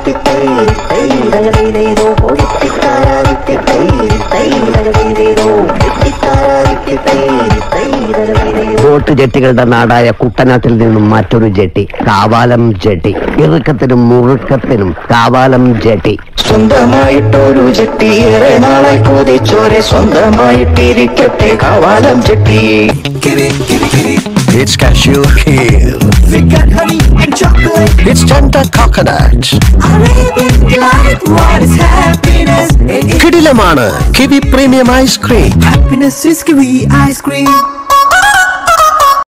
Boat ജെട്ടികളുടെ നാടായ കുട്ടനാട്ടിൽ നിന്നും മറ്റൊരു ജെട്ടി കാവാലം ജെട്ടി ഇറുക്കത്തിനും മുറുക്കത്തിനും കാവാലം ജെട്ടി സ്വന്തമായിട്ടൊരു ചെട്ടി ഏറെ നാളായി കൊതിച്ചോരെ സ്വന്തമായിട്ടിരിക്കട്ടെ കാവാലം ചെട്ടി It's cashew hill. We got honey and chocolate. It's tender coconut. Arabian delight. What is happiness? It is കിടിലമാണ് Kiwi premium ice cream happiness is kiwi ice cream.